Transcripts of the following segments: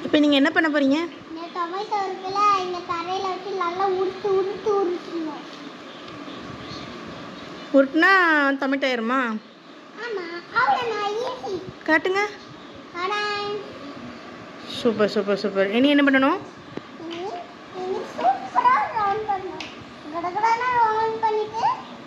இப்போ நீங்கள் என்ன பண்ண போகிறீங்க இந்த டொமேட்டோ இருக்குல்ல இந்த கரையில் வச்சு நல்லா உருட்டு உருட்டு உருட்டணும் உருட்டுனா டொமேட்டோ ஆயிருமா ஆமாம் அவ்வளோதான் ஈஸி காட்டுங்க ஆனால் சூப்பர் சூப்பர் சூப்பர் இனி என்ன பண்ணணும் இனி இனி சூப்பராக ரவுண்ட் பண்ணணும் கடகடான ரவுண்ட் பண்ணிட்டு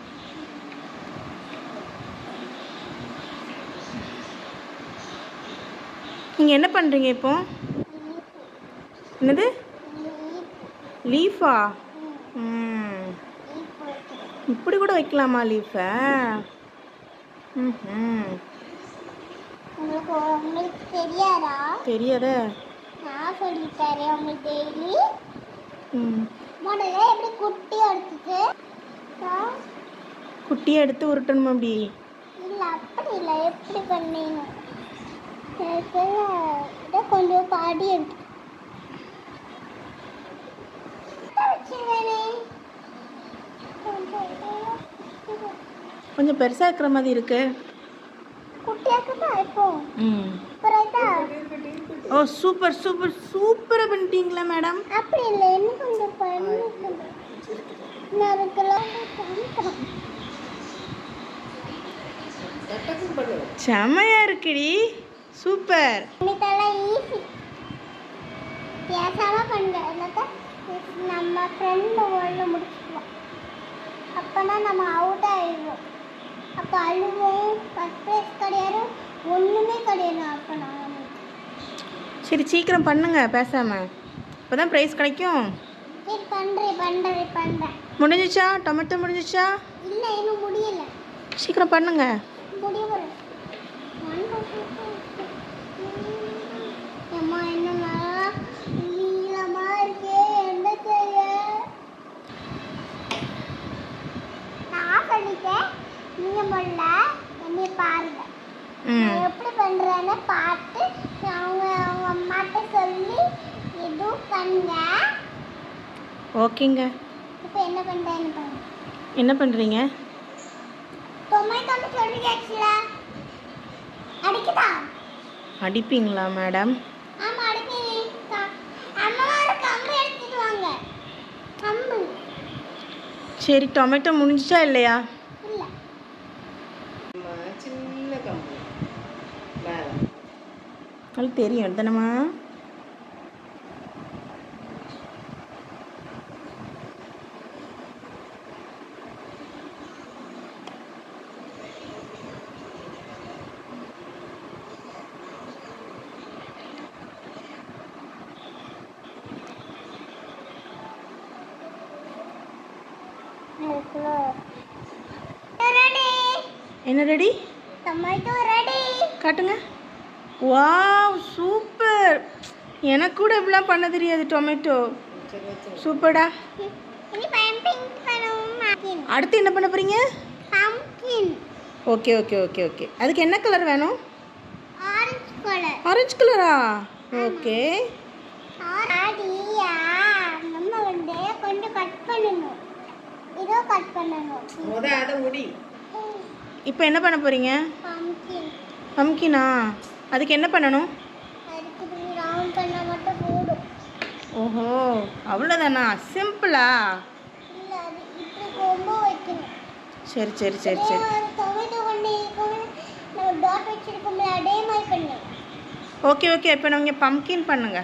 நீங்கள் என்ன பண்ணுறீங்க இப்போ என்னது லீஃபா ம் இப்படி கூட வைக்கலாமா லீஃபை ம் உங்களுக்கு உங்களுக்கு தெரியாதா தெரியாதே நான் சொல்லித்தரேன் உங்களுக்கு டெய்லி ம் முதல்ல எப்படி குட்டி எடுத்துட்டு குட்டியை எடுத்து உருட்டணுமா அப்படி இல்லை அப்படி இல்லை எப்படி பண்ணணும் இதை கொஞ்சம் பாடி எடுத்து வச்சுருவேனே கொஞ்சம் பெருசாக இருக்கிற மாதிரி இருக்கு குட்டியாக்கு தான் இப்போ ம் அப்புறம் ஓ சூப்பர் சூப்பர் சூப்பராக பண்ணிட்டீங்களா மேடம் அப்படி இல்லை இன்னும் கொஞ்சம் பண்ணிக்கணும் நான் அதுக்கெல்லாம் பண்ணிக்கிறேன் செமையா இருக்குடி சூப்பர் இதெல்லாம் ஈஸி பேசாம பண்ணுங்க இல்லாட்டா நம்ம ஃப்ரெண்டு ஒன்று முடிச்சுக்குவோம் அப்போனா நம்ம அவுட் ஆயிடுவோம் அப்போ அழுவோம் ஃபஸ்ட் ப்ரைஸ் கிடையாது ஒன்றுமே கிடையாது அப்போ நான் சரி சீக்கிரம் பண்ணுங்க பேசாம இப்போதான் ப்ரைஸ் கிடைக்கும் சரி பண்ணுறேன் பண்ணுறேன் பண்ணுறேன் முடிஞ்சிச்சா டொமேட்டோ முடிஞ்சிச்சா இல்லை இன்னும் முடியல சீக்கிரம் பண்ணுங்க முடிய போகிறேன் அம்மா என்னம்மா நீளமா இருக்கே என்ன செய்ய நான் சொல்லிட்டேன் நீங்க முதல்ல என்னை பாருங்க ம் நான் எப்படி பண்றேன்னு பார்த்து அவங்க அவங்க அம்மாட்ட சொல்லி எதுவும் பண்ணுங்க ஓகேங்க இப்போ என்ன பண்றேன்னு பாருங்க என்ன பண்ணுறீங்க டொமேட்டோன்னு சொல்லியாச்சுல அடிக்குதா அடிப்பீங்களா மேடம் ஆமா அடிப்பி அம்மா ஒரு கம்பு எடுத்துட்டு வாங்க கம்பு சரி டொமேட்டோ முடிஞ்சிச்சா இல்லையா இல்ல சின்ன கம்பு அது தெரியும் தானம்மா ரெடி என்ன ரெடி டொமேட்டோ ரெடி காட்டுங்க வாவ் சூப்பர் எனக்கு கூட இப்படிலாம் பண்ண தெரியாது டொமேட்டோ சூப்பர்டா இனி பம்பிங் பண்ணுவோம் அடுத்து என்ன பண்ண போறீங்க pumpkin okay okay okay okay அதுக்கு என்ன கலர் வேணும் ஆரஞ்சு கலர் ஆரஞ்சு கலரா ஓகே ஆடியா நம்ம வந்து கொஞ்சம் கட் பண்ணணும் இதோ கட் பண்ணணும் முத அதை முடி இப்போ என்ன பண்ண போறீங்க பம்கின் பம்கினா அதுக்கு என்ன பண்ணணும் அதுக்கு இப்படி ரவுண்ட் பண்ணா மட்டும் போடும் ஓஹோ அவ்வளோதானா சிம்பிளா இல்ல அது இப்படி கொம்பு வைக்கணும் சரி சரி சரி சரி டொமேட்டோ கொண்டு இருக்கணும் நம்ம டாட் வச்சிருக்கோம்ல அதே மாதிரி பண்ணு ஓகே ஓகே இப்போ நீங்கள் பம்கின் பண்ணுங்க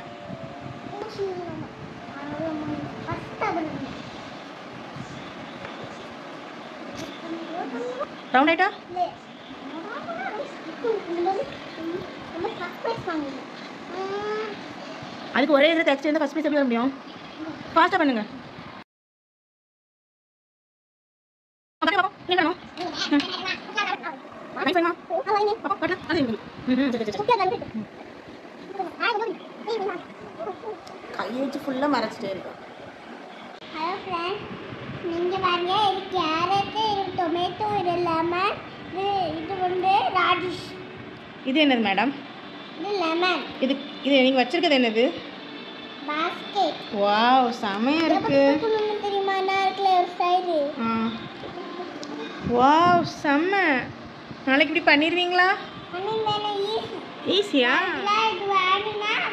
ரவுண்ட் ஆயிட்டா அதுக்கு ஒரே இதில் டெக்ஸ்ட் இருந்தால் ஃபஸ்ட் பீஸ் எப்படி வர முடியும் ஃபாஸ்ட்டாக பண்ணுங்க அப்படியே பாப்போம். என்ன பண்ணணும்? ரைட் பண்ணுமா? பாப்போம், காட்டுங்க. அது இருக்கு. ம்ஹும், சரி, சரி, சரி. கையை வச்சு ஃபுல்லாக மறைச்சிட்டே இருக்கும் ஹலோ ஃப்ரெண்ட்ஸ் நீங்கள் பாருங்க இது கேரட்டு இது டொமேட்டோ இது லெமன் இது இது வந்து ராடிஷ் இது என்னது மேடம் இது லெமன் இது இது நீங்கள் வச்சிருக்கிறது என்னது பாஸ்கெட் வாவ் செமையா இருக்கு தெரியுமா நான் இருக்குல்ல ஒரு சைடு ஆ வாவ் செம்ம நாளைக்கு இப்படி பண்ணிடுவீங்களா ஆனால் வேலை ஈஸி ஈஸியா இது வேணும்னா